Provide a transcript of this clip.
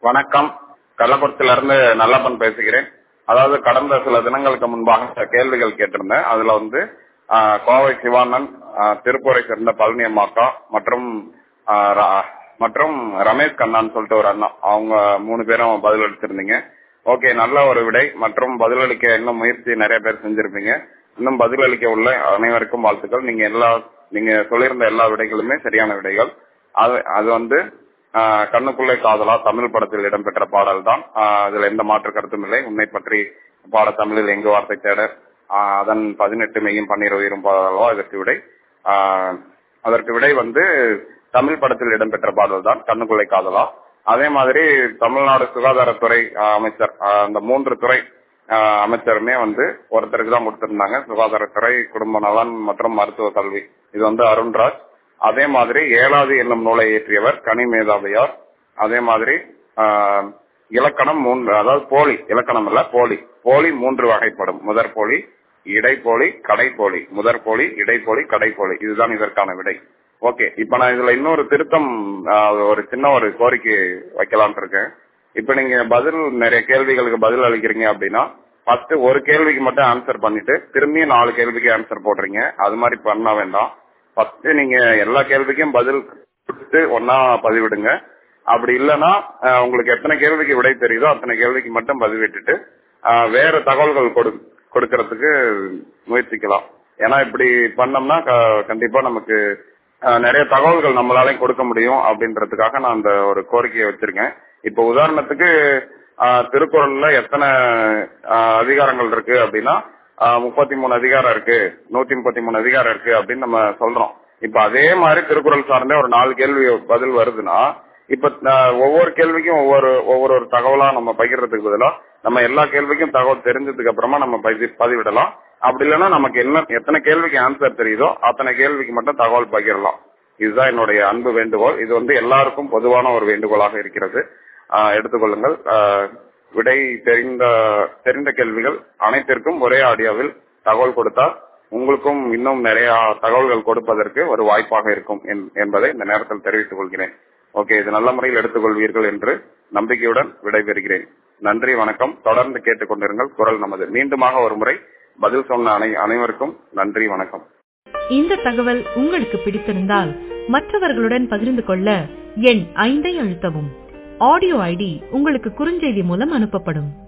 வணக்கம் கள்ளக்குறிச்சியில இருந்து நல்லப்பன் பேசுகிறேன் அதாவது கடந்த சில தினங்களுக்கு முன்பாக கேள்விகள் கேட்டிருந்தேன் அதுல வந்து ஆஹ், கோவை சிவானந்த் ஆஹ், திருப்பூரை சேர்ந்த பழனி அம்மாக்கா மற்றும் ஆஹ், ர- மற்றும் ரமேஷ் கண்ணான்னு சொல்லிட்டு ஒரு அண்ணா அவங்க மூணு பேரும் பதில் அளிச்சிருந்தீங்க ஓகே நல்ல ஒரு விடை மற்றும் பதிலளிக்க இன்னும் முயற்சி நிறைய பேர் செஞ்சிருப்பீங்க இன்னும் பதிலளிக்க உள்ள அனைவருக்கும் வாழ்த்துக்கள் நீங்க எல்லா நீங்க சொல்லியிருந்த எல்லா விடைகளுமே சரியான விடைகள் அது அது வந்து ஆஹ், கண்ணுக்குள்ளே காதலா தமிழ் படத்தில் இடம்பெற்ற பாடல் தான் அதுல எந்த மாற்று கருத்தும் இல்லை உன்னை பற்றி பாட தமிழில் எங்கு வார்த்தை தேட ஆஹ், அதன் பதினெட்டு மெய்யும் பன்னீர் உயிரும் பாடலோ இதற்கு விடை ஆஹ், அதற்கு விடை வந்து தமிழ் படத்தில் இடம்பெற்ற பாடல் தான் கண்ணுக்குள்ளே காதலா அதே மாதிரி தமிழ்நாடு சுகாதாரத்துறை ஆஹ், அமைச்சர் ஆஹ், அந்த மூன்று துறை ஆஹ், அமைச்சருமே வந்து ஒருத்தருக்கு தான் கொடுத்திருந்தாங்க சுகாதாரத்துறை குடும்ப நலன் மற்றும் மருத்துவ கல்வி இது வந்து அருண்ராஜ் அதே மாதிரி ஏழாவது என்னும் நூலை இயற்றியவர் கனி மேதாவையார் அதே மாதிரி ஆஹ், இலக்கணம் மூன்று அதாவது போலி இலக்கணம் இல்ல போலி போலி மூன்று வகைப்படும் முதற் போலி இடைப்போலி கடைப்போலி முதற் போலி இடைப்போலி கடைப்போலி இதுதான் இதற்கான விடை ஓகே இப்ப நான் இதுல இன்னொரு திருத்தம் ஆஹ், ஒரு சின்ன ஒரு கோரிக்கை வைக்கலாம்னு இருக்கேன் இப்ப நீங்க பதில் நிறைய கேள்விகளுக்கு பதில் அளிக்கிறீங்க அப்படின்னா ஃபர்ஸ்ட் ஒரு கேள்விக்கு மட்டும் ஆன்சர் பண்ணிட்டு திரும்பியும் நாலு கேள்விக்கு ஆன்சர் போடுறீங்க அது மாதிரி பண்ண வேண்டாம் ஃபர்ஸ்ட் நீங்க எல்லா கேள்விக்கும் பதில் கொடுத்து ஒன்னா பதிவிடுங்க அப்படி இல்லைன்னா அஹ், உங்களுக்கு எத்தனை கேள்விக்கு விடை தெரியுதோ அத்தனை கேள்விக்கு மட்டும் பதிவிட்டுட்டு அஹ், வேற தகவல்கள் கொடு கொடுக்கறதுக்கு முயற்சிக்கலாம் ஏன்னா இப்படி பண்ணோம்னா க- கண்டிப்பா நமக்கு அஹ், நிறைய தகவல்கள் நம்மளாலையும் கொடுக்க முடியும் அப்படின்றதுக்காக நான் அந்த ஒரு கோரிக்கையை வச்சிருக்கேன் இப்போ உதாரணத்துக்கு அஹ், திருக்குறள்ல எத்தனை அஹ், அதிகாரங்கள் இருக்கு அப்படின்னா முப்பத்தி மூணு அதிகாரம் இருக்கு நூத்தி முப்பத்தி மூணு அதிகாரம் இருக்கு அப்படின்னு நம்ம சொல்றோம் இப்ப அதே மாதிரி திருக்குறள் சார்ந்தே ஒரு நாலு கேள்வி பதில் வருதுன்னா இப்ப அஹ், ஒவ்வொரு கேள்விக்கும் ஒவ்வொரு ஒவ்வொரு ஒரு தகவலா நம்ம பகிர்றதுக்கு பதிலா நம்ம எல்லா கேள்விக்கும் தகவல் தெரிஞ்சதுக்கு அப்புறமா நம்ம பதி- பதிவிடலாம் அப்படி இல்லைன்னா நமக்கு என்ன எத்தனை கேள்விக்கு ஆன்சர் தெரியுதோ அத்தனை கேள்விக்கு மட்டும் தகவல் பகிரலாம் இதுதான் என்னுடைய அன்பு வேண்டுகோள் இது வந்து எல்லாருக்கும் பொதுவான ஒரு வேண்டுகோளாக இருக்கிறது ஆஹ் எடுத்துக்கொள்ளுங்கள் ஆஹ் விடை தெரிந்த தெரிந்த கேள்விகள் அனைத்திற்கும் ஒரே ஆடியோவில் தகவல் கொடுத்தால் உங்களுக்கும் இன்னும் நிறைய தகவல்கள் கொடுப்பதற்கு ஒரு வாய்ப்பாக இருக்கும் என்- என்பதை இந்த நேரத்தில் தெரிவித்துக் கொள்கிறேன் ஓகே இது நல்ல முறையில் எடுத்துக்கொள்வீர்கள் என்று நம்பிக்கையுடன் விடைபெறுகிறேன் நன்றி வணக்கம் தொடர்ந்து கேட்டுக்கொண்டிருங்கள் குரல் நமது மீண்டுமாக ஒரு முறை பதில் சொன்ன அனை அனைவருக்கும் நன்றி வணக்கம் இந்த தகவல் உங்களுக்கு பிடித்திருந்தால் மற்றவர்களுடன் பகிர்ந்து கொள்ள எண் ஐந்தை அழுத்தவும் ஆடியோ ஐடி உங்களுக்கு குறுஞ்செய்தி மூலம் அனுப்பப்படும்